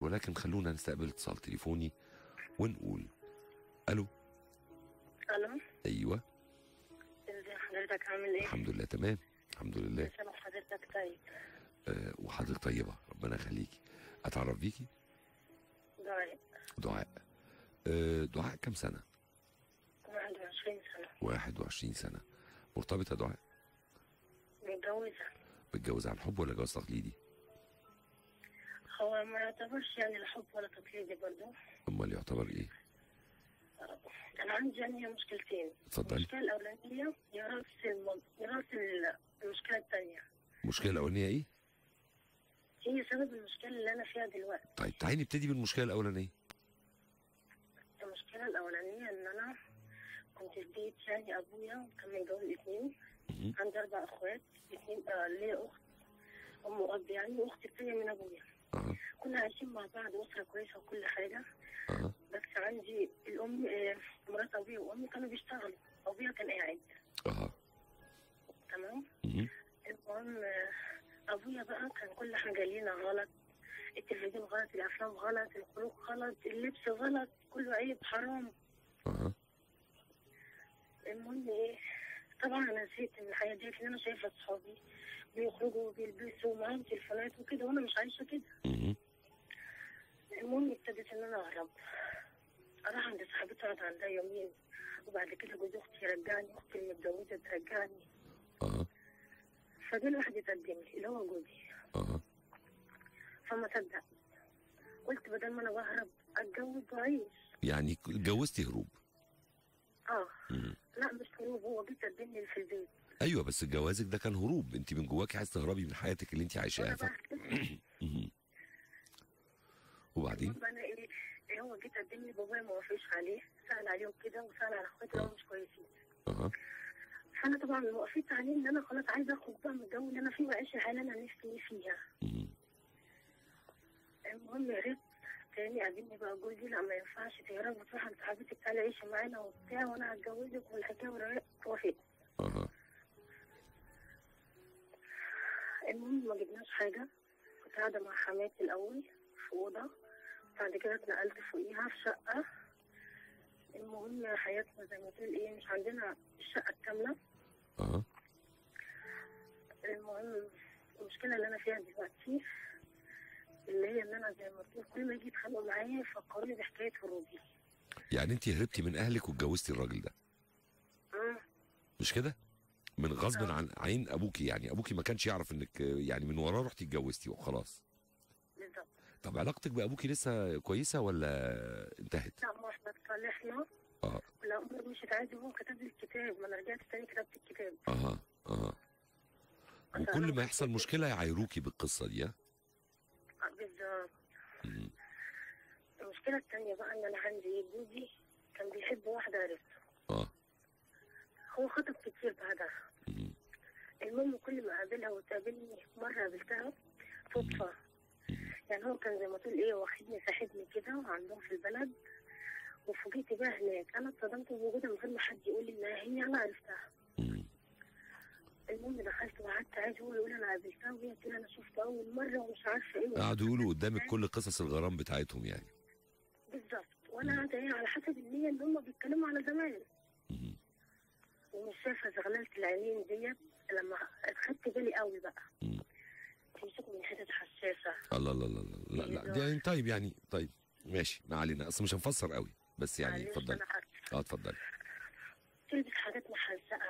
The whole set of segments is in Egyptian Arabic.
ولكن خلونا نستقبل اتصال تليفوني ونقول الو الو ايوه ازي حضرتك عامل ايه؟ الحمد لله تمام الحمد لله سلام حضرتك طيب آه وحضرتك طيبه ربنا يخليكي اتعرف بيكي دعاء دعاء آه دعاء كم سنه 21 سنة 21 سنه مرتبطه دعاء متجوزة متجوزه عن حب ولا جواز تقليدي هو ما يعتبرش يعني لا حب ولا تقليدي برضه امال يعتبر ايه أنا عندي يعني مشكلتين اتفضلي. المشكلة الأولانية هي رأس الم... رأس ال- المشكلة الثانية المشكله الاولانيه ايه هي سبب المشكلة اللي أنا فيها دلوقتي طيب تعالي نبتدي بالمشكله الاولانيه المشكلة الأولانية إن أنا كنت في بيت يعني أبويا كان متجوز اتنين مهم. عندي أربع أخوات اتنين آه ليا أخت أم وأب يعني وأختي التانية من أبويا اه كنا عايشين مع بعض أسرة كويسة وكل حاجة اه بس عندي الأم آه، مرات أبويا وأمي كانوا بيشتغلوا أبويا كان قاعد اه تمام مهم. المهم آه، أبويا بقى كان كل حاجة لينا غلط التلفزيون غلط الأفلام غلط الخروج غلط اللبس غلط كله عيب حرام اه المهم ايه طبعا انا زهقت من الحياه دي لان انا شايفه اصحابي بيخرجوا وبيلبسوا ومعاهم تليفونات وكده وانا مش عايشه كده مهم. المهم ابتديت ان انا اهرب اروح عند صاحبتي اقعد عندها يومين وبعد كده جوز اختي يرجعني اختي المتجوزه ترجعني اه فجه واحد يتقدم لي اللي هو جوزي اه فما صدقت قلت بدل ما انا بهرب اتجوز واعيش يعني اتجوزتي هروب اه مم. لا مش هروب هو جه تقدم لي في البيت ايوه بس جوازك ده كان هروب انت من جواك عايز تهربي من حياتك اللي انت عايشاها وانا ف... بقى مهم. وبعدين المهم انا ايه إيه هو جه تقدم لي بابايا ما وافقش عليه سال عليهم كده وسال على اخواتي اللي هم مش كويسين اه فانا طبعا وقفت عليه ان انا خلاص عايزه اخرج بقى من الجو اللي انا فيه واعيش الحياه اللي انا نفسي فيها مهم. المهم يا ريت تاني قابلني بقى جوزي لا ما ينفعش تهرب وتروح عند صاحبتك تعالي عيشي معانا وبتاع وانا هتجوزك والحكايه والرواق وافقت اه المهم ما جبناش حاجه كنت قاعده مع حماتي الاول في اوضه بعد كده اتنقلت فوقيها في شقه المهم حياتنا زي ما تقول ايه مش عندنا الشقه الكامله اه المهم المشكلة اللي أنا فيها دلوقتي اللي هي إن أنا زي ما قلت كل ما يجي يتخانقوا معايا يفكروني بحكاية هروبي. يعني انت هربتي من اهلك واتجوزتي الراجل ده مم. مش كده من غصب آه. عن عين ابوكي يعني ابوكي ما كانش يعرف انك آه، يعني من وراه رحتي اتجوزتي وخلاص بالظبط. طب علاقتك بابوكي لسه كويسه ولا انتهت لا ما احنا اتصالحنا اه والأمور مشيت عادي هو كتب لي الكتاب ما أنا رجعت تاني كتبت الكتاب. اه اه وكل ما يحصل مشكله يعايروكي بالقصه دي ها آه، بالظبط. مم. المشكلة التانية بقى إن أنا عندي جوزي كان بيحب واحدة عرفته. اه هو خطب كتير بعدها. مم. المهم كل ما اقابلها وتقابلني مره قابلتها صدفه يعني هو كان زي ما تقول ايه واخدني ساحبني كده وعندهم في البلد وفوجئت بقى هناك انا اتصدمت بوجودها من غير ما حد يقول لي انها هي انا عرفتها مم. المهم دخلت وقعدت عادي هو يقول انا قابلتها وهي تقول انا شفتها اول مره ومش عارفه ايه قعدوا يقولوا قدامك كل قصص الغرام بتاعتهم يعني بالظبط وانا قاعده ايه على حسب النيه ان هم بيتكلموا على زمان مم. ومش شايفه زغلله العينين ديت لما خدت بالي قوي بقى مم. تمسكوا من حتت حساسه الله الله الله الله. لا لا دي يعني طيب يعني طيب ماشي ما علينا اصل مش هنفسر قوي بس يعني معلش اتفضلي أنا حاسة. اه اتفضلي تلبس حاجات محزقه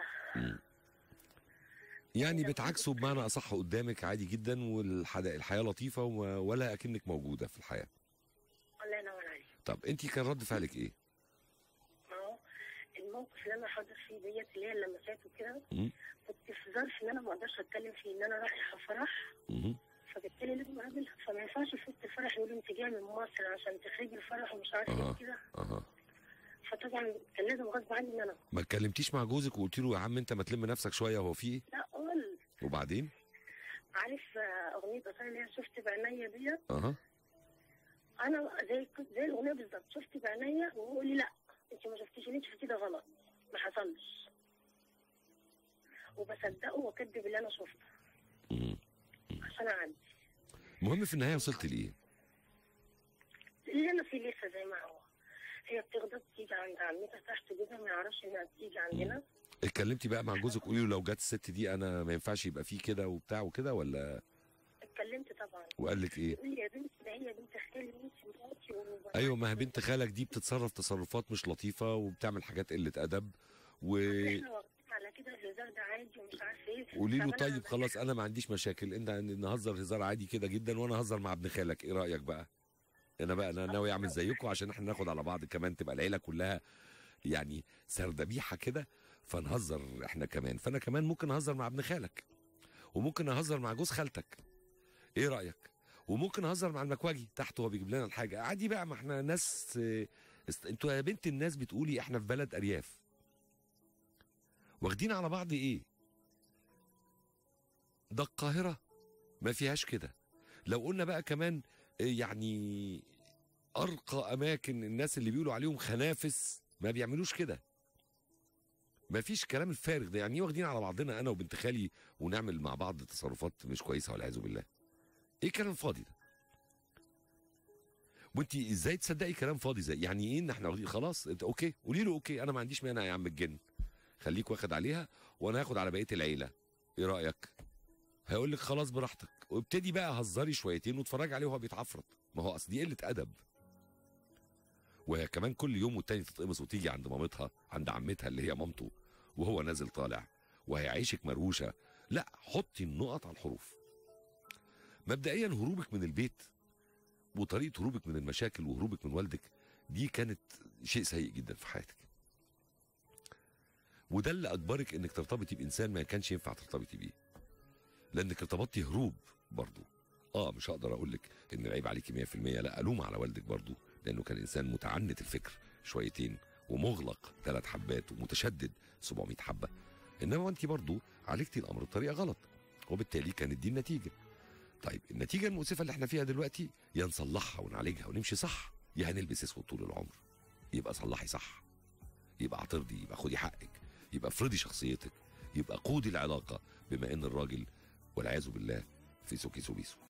يعني بتعكسوا بمعنى اصح قدامك عادي جدا والحياه لطيفه و- ولا اكنك موجوده في الحياه الله ينور عليك طب انت كان رد فعلك ايه ما هو الموقف اللي انا حاضر فيه ديت اللي هي اللمسات وكده مم. كنت في ظرف ان انا ما اقدرش اتكلم فيه ان انا رايحه فرح مهم. فبالتالي لازم اقابلها فما ينفعش في وسط الفرح يقولوا انت جايه من مصر عشان تخرجي الفرح ومش عارفه اها ايه كده اها فطبعا كان لازم غصب عني ان انا ما اتكلمتيش مع جوزك وقلت له يا عم انت ما تلم نفسك شويه هو في ايه لا قول وبعدين عارف آه، اغنيه اصلا اللي هي شفت بعينيا ديت اها انا زي كنت زي الاغنيه بالظبط شفت بعينيا وهو يقول لي لا انت ما شفتيش اللي انت شفتيه ده غلط ما حصلش وبصدقه واكذب اللي انا شفته مم. عشان اعدي المهم في النهايه وصلت لايه اللي انا فيه لسه زي ما هو هي بتغضب تيجي عند عمتها تحت جوزها ما يعرفش انها بتيجي عندنا اتكلمتي بقى مع جوزك قولي له لو جت الست دي انا ما ينفعش يبقى فيه كده وبتاع وكده ولا اتكلمت طبعا وقال لك ايه يقول لي يا بنت ما هي بنت خالي انت مراتي وبنات ايوه ما هي بنت خالك دي بتتصرف تصرفات مش لطيفه وبتعمل حاجات قله ادب و احنا واخدين على كده الهزار ده عادي ومش عارفه ايه قولي له طب أنا طيب خلاص انا ما عنديش مشاكل انت نهزر هزار عادي كده جدا وانا هزر مع ابن خالك ايه رايك بقى انا بقى انا ناوي اعمل زيكم عشان احنا ناخد على بعض كمان تبقى العيله كلها يعني سردبيحه كده فنهزر احنا كمان فانا كمان ممكن اهزر مع ابن خالك وممكن اهزر مع جوز خالتك ايه رايك وممكن اهزر مع المكواجي تحت هو بيجيب لنا الحاجه عادي بقى ما احنا ناس اه، است... انتوا يا بنت الناس بتقولي احنا في بلد ارياف واخدين على بعض ايه ده القاهره ما فيهاش كده لو قلنا بقى كمان اه، يعني ارقى اماكن الناس اللي بيقولوا عليهم خنافس ما بيعملوش كده ما فيش كلام الفارغ ده يعني ايه واخدين على بعضنا انا وبنت خالي ونعمل مع بعض تصرفات مش كويسه والعياذ بالله ايه كلام فاضي ده وانت ازاي تصدقي كلام فاضي زي يعني ايه ان احنا واخدين خلاص انت اوكي قولي له اوكي انا ما عنديش مانع يا عم الجن خليك واخد عليها وانا هاخد على بقيه العيله ايه رايك هيقول لك خلاص براحتك وابتدي بقى هزري شويتين واتفرج عليه وهو بيتعفرت ما هو اصل دي قله ادب وهي كمان كل يوم والتاني تتقمص وتيجي عند مامتها عند عمتها اللي هي مامته وهو نازل طالع وهيعيشك مروشه لا حطي النقط على الحروف مبدئيا هروبك من البيت وطريقه هروبك من المشاكل وهروبك من والدك دي كانت شيء سيء جدا في حياتك وده اللي اجبرك انك ترتبطي بانسان ما كانش ينفع ترتبطي بيه لانك ارتبطتي هروب برضه اه مش هقدر اقول لك ان العيب عليكي 100% لا الوم على والدك برضه لانه كان انسان متعنت الفكر شويتين ومغلق ثلاث حبات ومتشدد 700 حبه انما انت برضه عالجتي الامر بطريقه غلط وبالتالي كانت دي النتيجه طيب النتيجه المؤسفه اللي احنا فيها دلوقتي يا نصلحها ونعالجها ونمشي صح يا هنلبس اسود طول العمر يبقى صلحي صح يبقى اعترضي يبقى خدي حقك يبقى افرضي شخصيتك يبقى قودي العلاقه بما ان الراجل والعياذ بالله في سوكي سوبيسو